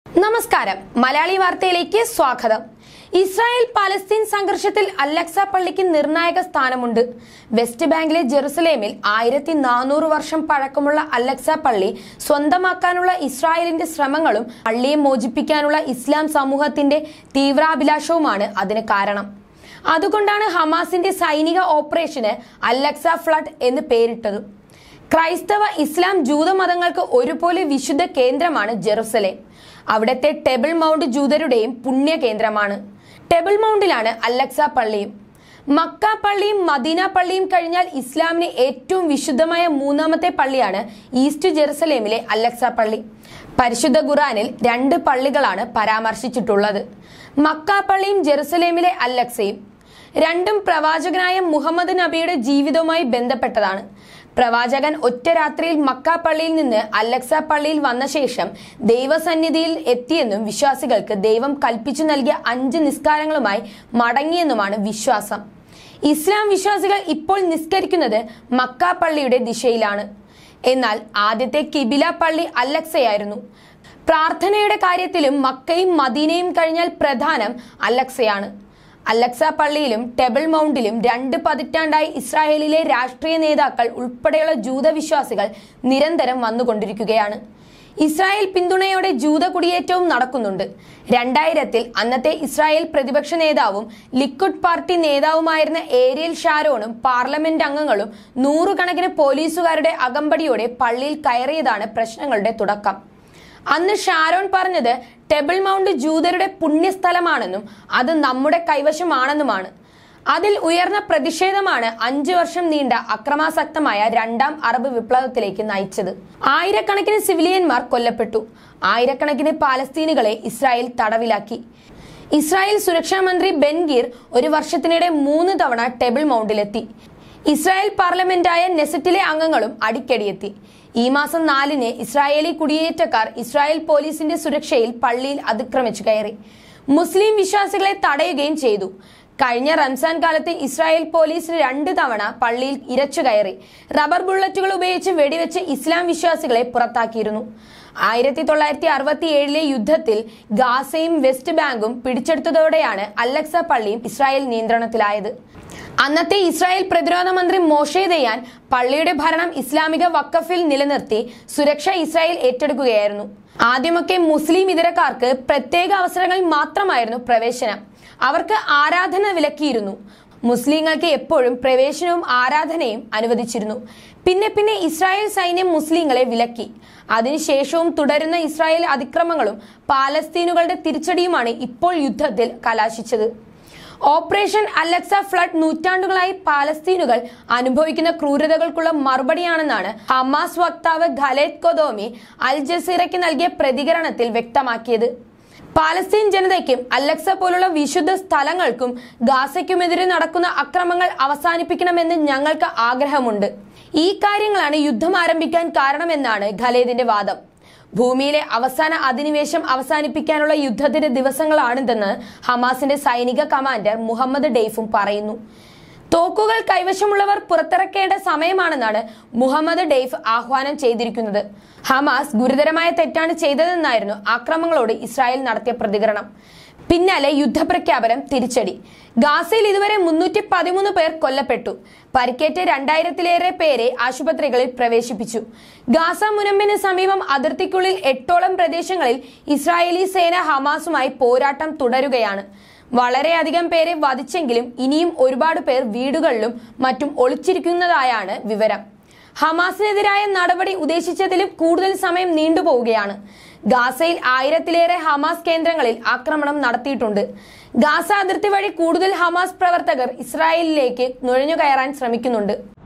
നമസ്കാരം മലയാളി വാർത്തയിലേക്ക് സ്വാഗതം ഇസ്രായേൽ പലസ്തീൻ സംഘർഷത്തിൽ അലക്സ പള്ളിക്ക് നിർണായക സ്ഥാനമുണ്ട് വെസ്റ്റ് ബാങ്കിലെ ജെറുസലേമിൽ ആയിരത്തി നാനൂറ് വർഷം പഴക്കമുള്ള അലക്സ പള്ളി സ്വന്തമാക്കാനുള്ള ഇസ്രായേലിന്റെ ശ്രമങ്ങളും പള്ളിയെ മോചിപ്പിക്കാനുള്ള ഇസ്ലാം സമൂഹത്തിന്റെ തീവ്രാഭിലാഷവുമാണ് അതിന് കാരണം അതുകൊണ്ടാണ് ഹമാസിന്റെ സൈനിക ഓപ്പറേഷന് അലക്സ ഫ്ലഡ് എന്ന് പേരിട്ടത് ക്രൈസ്തവ ഇസ്ലാം ജൂത മതങ്ങൾക്ക് ഒരുപോലെ വിശുദ്ധ കേന്ദ്രമാണ് ജെറുസലേം അവിടുത്തെ ടെബിൾ മൗണ്ട് ജൂതരുടെയും പുണ്യ കേന്ദ്രമാണ് ടെബിൾ മൗണ്ടിലാണ് അലക്സ പള്ളിയും മക്ക പള്ളിയും മദീന പള്ളിയും കഴിഞ്ഞാൽ ഇസ്ലാമിന് ഏറ്റവും വിശുദ്ധമായ മൂന്നാമത്തെ പള്ളിയാണ് ഈസ്റ്റ് ജെറുസലേമിലെ അലക്സ പള്ളി പരിശുദ്ധ ഖുറാനിൽ രണ്ട് പള്ളികളാണ് പരാമർശിച്ചിട്ടുള്ളത് മക്ക പള്ളിയും ജെറുസലേമിലെ അലക്സയും രണ്ടും പ്രവാചകനായ മുഹമ്മദ് നബിയുടെ ജീവിതവുമായി ബന്ധപ്പെട്ടതാണ് പ്രവാചകൻ ഒറ്റ രാത്രിയിൽ മക്ക പള്ളിയിൽ നിന്ന് അലക്സ പള്ളിയിൽ വന്ന ശേഷം ദൈവസന്നിധിയിൽ എത്തിയെന്നും വിശ്വാസികൾക്ക് ദൈവം കൽപ്പിച്ചു നൽകിയ അഞ്ച് നിസ്കാരങ്ങളുമായി മടങ്ങിയെന്നുമാണ് വിശ്വാസം ഇസ്ലാം വിശ്വാസികൾ ഇപ്പോൾ നിസ്കരിക്കുന്നത് മക്ക പള്ളിയുടെ ദിശയിലാണ് എന്നാൽ ആദ്യത്തെ കിബില പള്ളി അലക്സയായിരുന്നു പ്രാർത്ഥനയുടെ കാര്യത്തിലും മക്കയും മദീനയും കഴിഞ്ഞാൽ പ്രധാനം അലക്സയാണ് അലക്സ പള്ളിയിലും ടെബിൾ മൗണ്ടിലും രണ്ട് പതിറ്റാണ്ടായി ഇസ്രായേലിലെ രാഷ്ട്രീയ നേതാക്കൾ ഉൾപ്പെടെയുള്ള ജൂതവിശ്വാസികൾ നിരന്തരം വന്നുകൊണ്ടിരിക്കുകയാണ് ഇസ്രായേൽ പിന്തുണയോടെ ജൂത കുടിയേറ്റവും നടക്കുന്നുണ്ട് രണ്ടായിരത്തിൽ അന്നത്തെ ഇസ്രായേൽ പ്രതിപക്ഷ നേതാവും ലിക്വിഡ് പാർട്ടി നേതാവുമായിരുന്ന ഏരിയൽ ഷാരോണും പാർലമെന്റ് അംഗങ്ങളും നൂറുകണക്കിന് പോലീസുകാരുടെ അകമ്പടിയോടെ പള്ളിയിൽ കയറിയതാണ് പ്രശ്നങ്ങളുടെ തുടക്കം അന്ന് ഷാരോൺ പറഞ്ഞത് ടെബിൾ മൗണ്ട് ജൂതരുടെ പുണ്യസ്ഥലമാണെന്നും അത് നമ്മുടെ കൈവശമാണെന്നുമാണ് അതിൽ ഉയർന്ന പ്രതിഷേധമാണ് അഞ്ചു വർഷം നീണ്ട അക്രമാസക്തമായ രണ്ടാം അറബ് വിപ്ലവത്തിലേക്ക് നയിച്ചത് ആയിരക്കണക്കിന് സിവിലിയന്മാർ കൊല്ലപ്പെട്ടു ആയിരക്കണക്കിന് പാലസ്തീനുകളെ ഇസ്രായേൽ തടവിലാക്കി ഇസ്രായേൽ സുരക്ഷാ മന്ത്രി ബെൻഗീർ ഒരു വർഷത്തിനിടെ മൂന്ന് തവണ ടെബിൾ മൗണ്ടിലെത്തി ഇസ്രായേൽ പാർലമെന്റായ നെസറ്റിലെ അംഗങ്ങളും അടിക്കടിയെത്തി ഈ മാസം നാലിന് ഇസ്രായേലി കുടിയേറ്റക്കാർ ഇസ്രായേൽ പോലീസിന്റെ സുരക്ഷയിൽ പള്ളിയിൽ അതിക്രമിച്ചു കയറി മുസ്ലിം വിശ്വാസികളെ തടയുകയും ചെയ്തു കഴിഞ്ഞ റംസാൻ കാലത്ത് ഇസ്രായേൽ പോലീസ് രണ്ട് തവണ പള്ളിയിൽ ഇരച്ചു കയറി റബ്ബർ ബുള്ളറ്റുകൾ ഉപയോഗിച്ച് വെടിവെച്ച് ഇസ്ലാം വിശ്വാസികളെ പുറത്താക്കിയിരുന്നു ആയിരത്തി തൊള്ളായിരത്തി അറുപത്തി ഏഴിലെ യുദ്ധത്തിൽ ഗാസയും വെസ്റ്റ് ബാങ്കും പിടിച്ചെടുത്തതോടെയാണ് അലക്സ പള്ളിയും ഇസ്രായേൽ നിയന്ത്രണത്തിലായത് അന്നത്തെ ഇസ്രായേൽ പ്രതിരോധ മന്ത്രി മോഷെ ദയാൻ പള്ളിയുടെ ഭരണം ഇസ്ലാമിക വക്കഫിൽ നിലനിർത്തി സുരക്ഷ ഇസ്രായേൽ ഏറ്റെടുക്കുകയായിരുന്നു ആദ്യമൊക്കെ മുസ്ലിം ഇതരക്കാർക്ക് പ്രത്യേക അവസരങ്ങളിൽ മാത്രമായിരുന്നു പ്രവേശനം അവർക്ക് ആരാധന വിലക്കിയിരുന്നു മുസ്ലിങ്ങൾക്ക് എപ്പോഴും പ്രവേശനവും ആരാധനയും അനുവദിച്ചിരുന്നു പിന്നെ പിന്നെ ഇസ്രായേൽ സൈന്യം മുസ്ലിങ്ങളെ വിലക്കി അതിനുശേഷവും തുടരുന്ന ഇസ്രായേൽ അതിക്രമങ്ങളും പാലസ്തീനുകളുടെ തിരിച്ചടിയുമാണ് ഇപ്പോൾ യുദ്ധത്തിൽ കലാശിച്ചത് ഓപ്പറേഷൻ അലക്സ ഫ്ലഡ് നൂറ്റാണ്ടുകളായി പാലസ്തീനുകൾ അനുഭവിക്കുന്ന ക്രൂരതകൾക്കുള്ള മറുപടിയാണെന്നാണ് ഹമാസ് വക്താവ് ഖലേദ് കൊദോമി അൽ ജസീറയ്ക്ക് നൽകിയ പ്രതികരണത്തിൽ വ്യക്തമാക്കിയത് പാലസ്തീൻ ജനതയ്ക്കും അലക്സ പോലുള്ള വിശുദ്ധ സ്ഥലങ്ങൾക്കും ഗാസയ്ക്കുമെതിരെ നടക്കുന്ന അക്രമങ്ങൾ അവസാനിപ്പിക്കണമെന്ന് ഞങ്ങൾക്ക് ആഗ്രഹമുണ്ട് ഈ കാര്യങ്ങളാണ് യുദ്ധം ആരംഭിക്കാൻ കാരണമെന്നാണ് ഖലേദിന്റെ വാദം ഭൂമിയിലെ അവസാന അധിനിവേശം അവസാനിപ്പിക്കാനുള്ള യുദ്ധത്തിന്റെ ദിവസങ്ങളാണിതെന്ന് ഹമാസിന്റെ സൈനിക കമാൻഡർ മുഹമ്മദ് ഡെയ്ഫും പറയുന്നു തോക്കുകൾ കൈവശമുള്ളവർ പുറത്തിറക്കേണ്ട സമയമാണെന്നാണ് മുഹമ്മദ് ഡെയ്ഫ് ആഹ്വാനം ചെയ്തിരിക്കുന്നത് ഹമാസ് ഗുരുതരമായ തെറ്റാണ് ചെയ്തതെന്നായിരുന്നു ആക്രമങ്ങളോട് ഇസ്രായേൽ നടത്തിയ പ്രതികരണം പിന്നാലെ യുദ്ധപ്രഖ്യാപനം തിരിച്ചടി ഗാസയിൽ ഇതുവരെ മുന്നൂറ്റി പതിമൂന്ന് പേർ കൊല്ലപ്പെട്ടു പരിക്കേറ്റ് രണ്ടായിരത്തിലേറെ പേരെ ആശുപത്രികളിൽ പ്രവേശിപ്പിച്ചു ഗാസ മുനമ്പിന് സമീപം അതിർത്തിക്കുള്ളിൽ എട്ടോളം പ്രദേശങ്ങളിൽ ഇസ്രായേലി സേന ഹമാസുമായി പോരാട്ടം തുടരുകയാണ് വളരെയധികം പേരെ വധിച്ചെങ്കിലും ഇനിയും ഒരുപാട് പേർ വീടുകളിലും മറ്റും ഒളിച്ചിരിക്കുന്നതായാണ് വിവരം ഹമാസിനെതിരായ നടപടി ഉദ്ദേശിച്ചതിലും കൂടുതൽ സമയം നീണ്ടുപോവുകയാണ് ഗാസയിൽ ആയിരത്തിലേറെ ഹമാസ് കേന്ദ്രങ്ങളിൽ ആക്രമണം നടത്തിയിട്ടുണ്ട് ഗാസ അതിർത്തി വഴി കൂടുതൽ ഹമാസ് പ്രവർത്തകർ ഇസ്രായേലിലേക്ക് നുഴഞ്ഞു കയറാൻ ശ്രമിക്കുന്നുണ്ട്